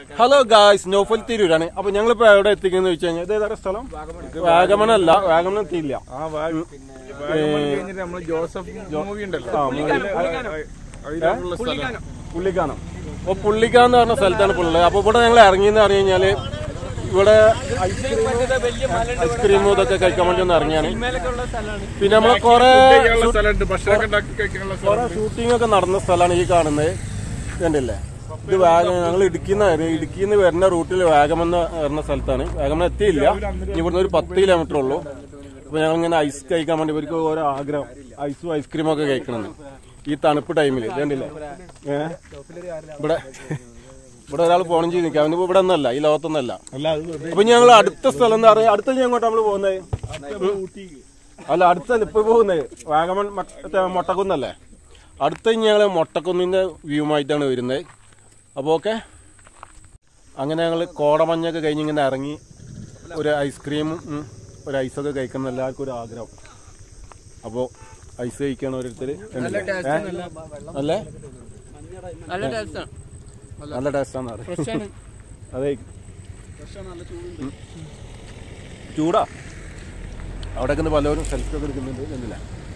Hello guys നോഫൽ തിരൂരാണ് അപ്പൊ ഞങ്ങളിപ്പോ എവിടെ എത്തിക്കുന്ന വെച്ച് കഴിഞ്ഞാൽ ഇത് ഏതാ സ്ഥലം വാഗമണല്ല വാഗമൺ എത്തിയില്ല ആ വാ- വാഗമൺ കഴിഞ്ഞിട്ട് നമ്മള് ജോസഫ് മൂവി ഉണ്ടല്ലോ ആ, മൂവി. അതിലുള്ള സ്ഥലം പുള്ളിക്കാനം അപ്പൊ പുള്ളിക്കാന്ന് പറഞ്ഞ സ്ഥലത്താണ് പുള്ളി അപ്പൊ ഇവിടെ ഞങ്ങൾ ഇറങ്ങിയെന്ന് പറഞ്ഞു കഴിഞ്ഞാല് ഇവിടെ ഐസ്ക്രീമും ഇതൊക്കെ കഴിക്കാൻ വേണ്ടി ഒന്ന് ഇറങ്ങിയാണ് പിന്നെ നമ്മളെ കൊറേ കഴിക്കാനുള്ള സ്ഥലമുണ്ട് ഭക്ഷണമൊക്കെ ഉണ്ടാക്കി കഴിക്കാനുള്ള സ്ഥലം കുറെ ഷൂട്ടിംഗ് ഒക്കെ നടന്ന സ്ഥലമാണ് ഈ കാണുന്നത് കണ്ടില്ലേ ഇത് വാഗ- ഞങ്ങൾ ഇടുക്കിന്ന് ഇടുക്കിന്ന് വരുന്ന റൂട്ടിൽ വാഗമൺ എന്ന് പറഞ്ഞ സ്ഥലത്താണ് വാഗമൺ എത്തിയില്ല ഇനി ഇവിടുന്ന് ഒരു പത്ത് കിലോമീറ്റർ ഉള്ളൂ അപ്പൊ ഞങ്ങൾ ഇങ്ങനെ ഐസ് കഴിക്കാൻ വേണ്ടി ഇവർക്ക് ഓരോ ആഗ്രഹം ഐസും ഐസ്ക്രീമും ഒക്കെ കഴിക്കണമെന്ന് ഈ തണുപ്പ് ടൈമിൽ ഇത് കണ്ടില്ലേ ഏഹ് ഇവിടെ ഇവിടെ ഒരാൾ ഫോൺ ചെയ്ത് നിൽക്കാം അവന് ഇവിടെ ഒന്നല്ല ഈ ലോകത്തൊന്നല്ല അല്ല അത് വെറുതെ അപ്പൊ ഞങ്ങൾ അടുത്ത സ്ഥലം എന്താ പറയാ അടുത്ത ഇനി എങ്ങോട്ടാ നമ്മള് പോകുന്നത് അല്ല അടുത്തല്ല ഇപ്പൊ പോകുന്നത് വാഗമൺ മറ്റേ മൊട്ടക്കുന്നല്ലേ അടുത്ത ഇനി ഞങ്ങള് മൊട്ടക്കുന്നിന്റെ വ്യൂമായിട്ടാണ് വരുന്നത് അപ്പോൾ ഓക്കെ അങ്ങനെ ഞങ്ങൾ കോടമഞ്ഞൊക്കെ കഴിഞ്ഞ് ഇങ്ങനെ ഇറങ്ങി ഒരു ഐസ്ക്രീമും ഉം, ഒരു ഐസൊക്കെ കഴിക്കണം എല്ലാവർക്കും ഒരു ആഗ്രഹം അപ്പോൾ ഐസ് കഴിക്കണം ഓരോരുത്തർ അല്ലേ നല്ല ടേസ്റ്റാണ് നല്ല ടേസ്റ്റാന്ന് പറയും അതെ ഉം. ചൂടാ അവിടെയൊക്കെ പലരും സെൽഫി ഒക്കെ എടുക്കുന്നുണ്ട് എന്നില്ല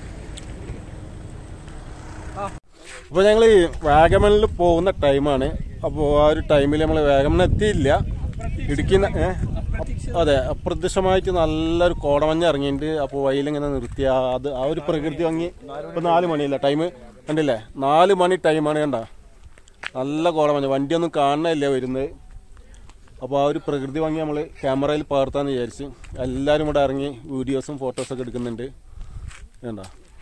അപ്പോൾ ഞങ്ങൾ ഈ വാഗമണിൽ പോകുന്ന ടൈമാണ് അപ്പോൾ ആ ഒരു ടൈമിൽ നമ്മൾ വാഗമൺ എത്തിയില്ല ഇടുക്കിന്ന് ഏ അതെ അപ്രത്യക്ഷമായിട്ട് നല്ലൊരു കോടമഞ്ഞ് ഇറങ്ങിയിട്ടുണ്ട് അപ്പോൾ വയലിങ്ങനെ നിർത്തിയ അത് ആ ഒരു പ്രകൃതി ഭംഗി ഇപ്പോൾ നാല് മണിയല്ല ടൈം കണ്ടില്ലേ നാല് മണി ടൈമാണ് കണ്ട നല്ല കോടമഞ്ഞ് വണ്ടിയൊന്നും കാണാനില്ല വരുന്നത് അപ്പോൾ ആ ഒരു പ്രകൃതി ഭംഗി നമ്മൾ ക്യാമറയിൽ പകർത്താന്ന് വിചാരിച്ച് എല്ലാവരും ഇവിടെ ഇറങ്ങി വീഡിയോസും ഫോട്ടോസൊക്കെ എടുക്കുന്നുണ്ട് വേണ്ട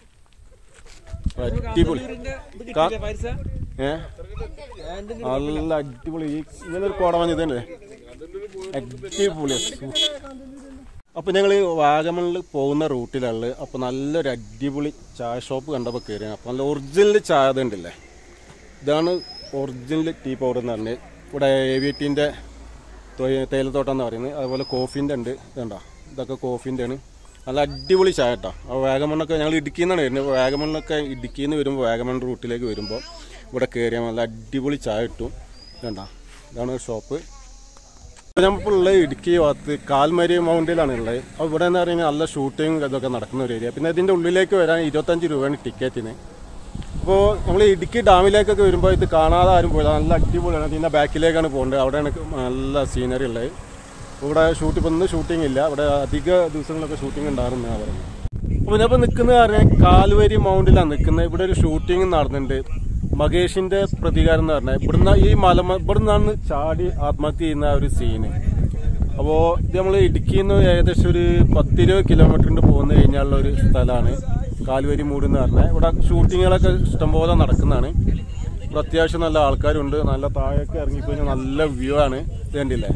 അടിപൊളി കാ- ഏ നല്ല അടിപൊളി ഈ ഇങ്ങനെ ഒരു കോടമഞ്ഞ് ഇതല്ലേ അടിപൊളി അപ്പൊ ഞങ്ങൾ വാഗമണിൽ പോകുന്ന റൂട്ടിലുള്ളത് അപ്പൊ നല്ലൊരു അടിപൊളി ചായ ഷോപ്പ് കണ്ടപ്പോൾ കയറി അപ്പൊ നല്ല ഒറിജിനൽ ചായ ഇതുണ്ടല്ലേ ഇതാണ് ഒറിജിനൽ ടീ പൗഡർ എന്ന് പറഞ്ഞത് ഇവിടെ ഏവിയറ്റിൻ്റെ തേയിലത്തോട്ടം എന്ന് പറയുന്നത് അതുപോലെ കോഫീൻ്റെ ഉണ്ട് ഇതുണ്ടോ ഇതൊക്കെ കോഫീൻ്റെ ആണ് നല്ല അടിപൊളി ചായ കേട്ടോ അപ്പോൾ വാഗമണ്ണൊക്കെ ഞങ്ങൾ ഇടുക്കിയിൽ നിന്നാണ് വരുന്നത് അപ്പോൾ വാഗമണ്ണൊക്കെ ഇടുക്കിയിൽ നിന്ന് വരുമ്പോൾ വാഗമൺ റൂട്ടിലേക്ക് വരുമ്പോൾ ഇവിടെ കയറിയാൽ നല്ല അടിപൊളി ചായ കിട്ടും ഇതുണ്ടോ ഇതാണ് ഒരു ഷോപ്പ് നമ്മളുള്ള ഇടുക്കി ഭാഗത്ത് കാൽമരി മൗണ്ടിലാണ് ഉള്ളത് അപ്പോൾ ഇവിടെ എന്ന് പറയുന്നത് നല്ല ഷൂട്ടിങ് ഇതൊക്കെ നടക്കുന്ന ഒരു ഏരിയ പിന്നെ ഇതിൻ്റെ ഉള്ളിലേക്ക് വരാൻ ഇരുപത്തഞ്ച് രൂപയാണ് ടിക്കറ്റിന് അപ്പോൾ നമ്മൾ ഇടുക്കി ഡാമിലേക്കൊക്കെ വരുമ്പോൾ ഇത് കാണാതെ ആരും പോയില്ല നല്ല അടിപൊളിയാണ് ഇതിൻ്റെ ബാക്കിലേക്കാണ് പോകേണ്ടത് അവിടെയാണ് നല്ല സീനറി ഉള്ളത് ഇവിടെ ഷൂട്ട് ഇപ്പം ഇന്ന് ഷൂട്ടിംഗ് ഇല്ല ഇവിടെ അധിക ദിവസങ്ങളൊക്കെ ഷൂട്ടിംഗ് ഉണ്ടാകുന്നതാണ് പറയുന്നത് അപ്പോൾ ഞാൻ ഇപ്പോൾ നിൽക്കുന്നത് പറഞ്ഞാൽ കാൽവരി മൗണ്ടിലാണ് നിൽക്കുന്നത് ഇവിടെ ഒരു ഷൂട്ടിംഗ് നടന്നിട്ടുണ്ട് മകേഷിന്റെ പ്രതികാരം എന്ന് പറഞ്ഞാൽ ഇവിടുന്ന് ഈ മലമ ഇവിടുന്നാണ് ചാടി ആത്മഹത്യ ചെയ്യുന്ന ആ ഒരു സീന് അപ്പോൾ ഇത് നമ്മൾ ഇടുക്കിയിൽ നിന്ന് ഏകദേശം ഒരു പത്തിരുപത് കിലോമീറ്ററിൻ്റെ പോകുന്ന കഴിഞ്ഞാലുള്ള ഒരു സ്ഥലമാണ് കാൽവരി മൂട് എന്ന് പറഞ്ഞാൽ ഇവിടെ ഷൂട്ടിങ്ങുകളൊക്കെ ഇഷ്ടംപോലെ നടക്കുന്നതാണ് ഇവിടെ അത്യാവശ്യം നല്ല ആൾക്കാരുണ്ട് നല്ല താഴേക്ക് ഇറങ്ങിക്കഴിഞ്ഞാൽ നല്ല വ്യൂ ആണ് ഇത് കണ്ടില്ലേ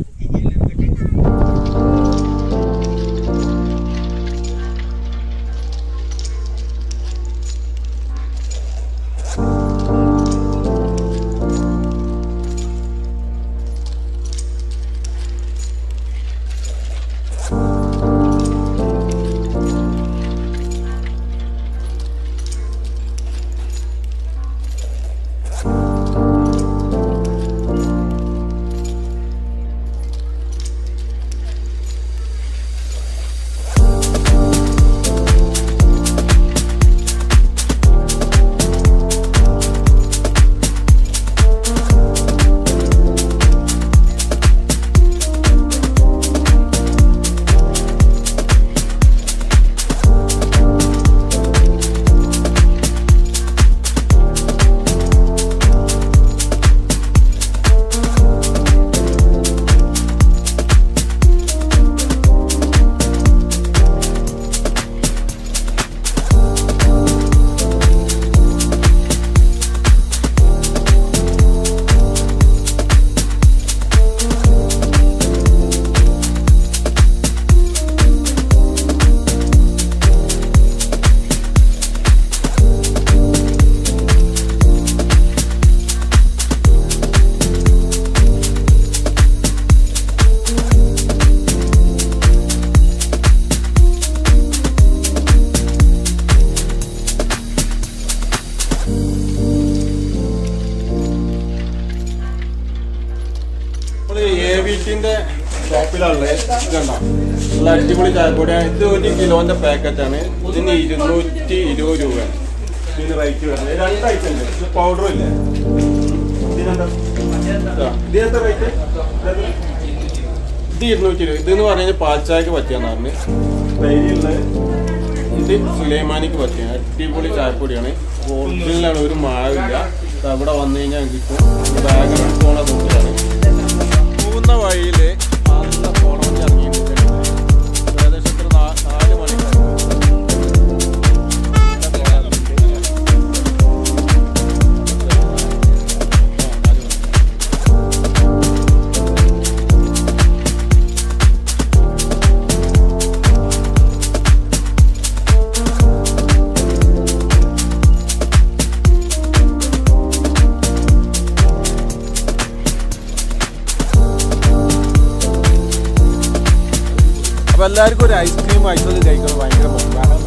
നമ്മള് എ വി ടിന്റെ ഷോപ്പിലുള്ളത് ഇതുണ്ടോ നല്ല അടിപൊളി ചായപ്പൊടിയാണ് ഇത് ഒരു കിലോന്റെ പാക്കറ്റ് ആണ് ഇതിന് ഇരുന്നൂറ്റി ഇരുപത് രൂപയാണ് ഇതിന് റേറ്റ് വരുന്നത് രണ്ട് ഐറ്റം ഉണ്ട് ഇത് പൗഡറും ഇല്ലേ ഇതിനെന്താ ഇതാ. ഇതിനെന്താ റേറ്റ് ഇത് ഇരുന്നൂറ്റി ഇരുപത് ഇതെന്ന് പറഞ്ഞാൽ പാൽച്ചായക്ക് പറ്റിയെന്ന് പറഞ്ഞ് ഡെയിലിയുള്ളത് ഇത് സുലൈമാനിക്ക് പറ്റിയ അടിപൊളി ചായപ്പൊടിയാണ് ഒറിജിനലാണ് ഒരു മാവില്ല ഇത് അവിടെ വന്നു കഴിഞ്ഞാൽ കിട്ടും ബാഗ് പോണ നോക്കിയാണ് പോകുന്ന വഴിയിൽ നല്ല പോണം ഇറങ്ങിയിട്ടുണ്ട് ഏകദേശം ഒരു നാ- നാല് മണിക്കാണ് അപ്പൊ എല്ലാവർക്കും ഒരു ഐസ്ക്രീം ഐസൊക്കെ കഴിക്കുന്നത് ഭയങ്കര മോശം കാരണം